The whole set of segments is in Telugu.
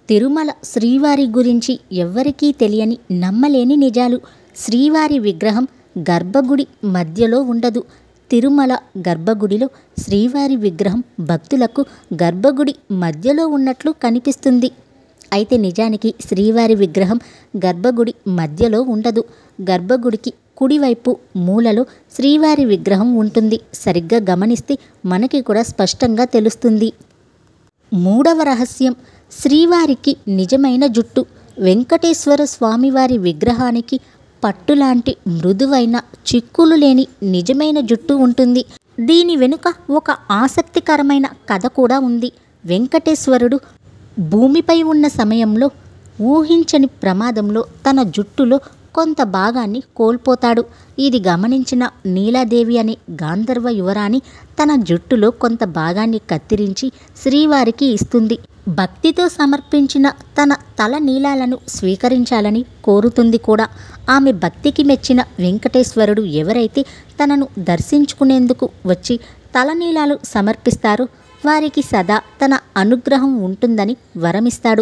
తిరుమల శ్రీవారి గురించి ఎవ్వరికీ తెలియని నమ్మలేని నిజాలు శ్రీవారి విగ్రహం గర్భగుడి మధ్యలో ఉండదు తిరుమల గర్భగుడిలో శ్రీవారి విగ్రహం భక్తులకు గర్భగుడి మధ్యలో ఉన్నట్లు కనిపిస్తుంది అయితే నిజానికి శ్రీవారి విగ్రహం గర్భగుడి మధ్యలో ఉండదు గర్భగుడికి కుడివైపు మూలలో శ్రీవారి విగ్రహం ఉంటుంది సరిగ్గా గమనిస్తే మనకి కూడా స్పష్టంగా తెలుస్తుంది మూడవ రహస్యం శ్రీవారికి నిజమైన జుట్టు వెంకటేశ్వర స్వామివారి విగ్రహానికి పట్టులాంటి మృదువైన చిక్కులు లేని నిజమైన జుట్టు ఉంటుంది దీని వెనుక ఒక ఆసక్తికరమైన కథ కూడా ఉంది వెంకటేశ్వరుడు భూమిపై ఉన్న సమయంలో ఊహించని ప్రమాదంలో తన జుట్టులో కొంత భాగాన్ని కోల్పోతాడు ఇది గమనించిన నీలాదేవి అనే గాంధర్వ యువరాణి తన జుట్టులో కొంత భాగాన్ని కత్తిరించి శ్రీవారికి ఇస్తుంది భక్తితో సమర్పించిన తన తల నీలాలను స్వీకరించాలని కోరుతుంది కూడా ఆమె భక్తికి మెచ్చిన వెంకటేశ్వరుడు ఎవరైతే తనను దర్శించుకునేందుకు వచ్చి తలనీలాలు సమర్పిస్తారో వారికి సదా తన అనుగ్రహం ఉంటుందని వరమిస్తాడు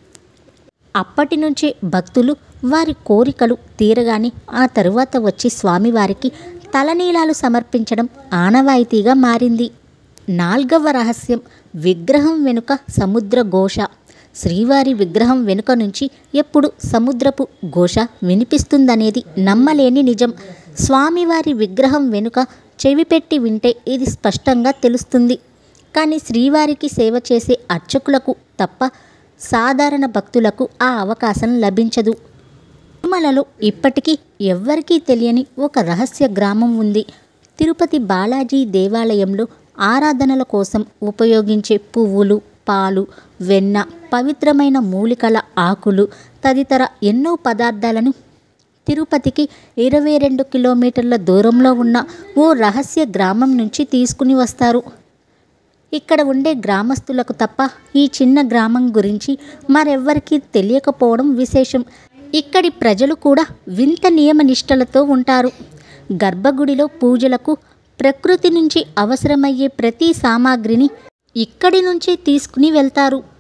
అప్పటి నుంచే భక్తులు వారి కోరికలు తీరగానే ఆ తరువాత వచ్చి స్వామివారికి తలనీలాలు సమర్పించడం ఆనవాయితీగా మారింది నాల్గవ రహస్యం విగ్రహం వెనుక సముద్ర ఘోష శ్రీవారి విగ్రహం వెనుక నుంచి ఎప్పుడు సముద్రపు ఘోష వినిపిస్తుందనేది నమ్మలేని నిజం స్వామివారి విగ్రహం వెనుక చెవి పెట్టి వింటే ఇది స్పష్టంగా తెలుస్తుంది కానీ శ్రీవారికి సేవ చేసే అర్చకులకు తప్ప సాధారణ భక్తులకు ఆ అవకాశం లభించదు తిరుమలలో ఇప్పటికీ ఎవ్వరికీ తెలియని ఒక రహస్య గ్రామం ఉంది తిరుపతి బాలాజీ దేవాలయంలో ఆరాధనల కోసం ఉపయోగించే పువ్వులు పాలు వెన్న పవిత్రమైన మూలికల ఆకులు తదితర ఎన్నో పదార్థాలను తిరుపతికి ఇరవై రెండు కిలోమీటర్ల దూరంలో ఉన్న ఓ రహస్య గ్రామం నుంచి తీసుకుని వస్తారు ఇక్కడ ఉండే గ్రామస్తులకు తప్ప ఈ చిన్న గ్రామం గురించి మరెవ్వరికీ తెలియకపోవడం విశేషం ఇక్కడి ప్రజలు కూడా వింత నియమ నిష్టలతో ఉంటారు గర్భగుడిలో పూజలకు ప్రకృతి నుంచి అవసరమయ్యే ప్రతి సామాగ్రిని ఇక్కడి నుంచే తీసుకుని వెళ్తారు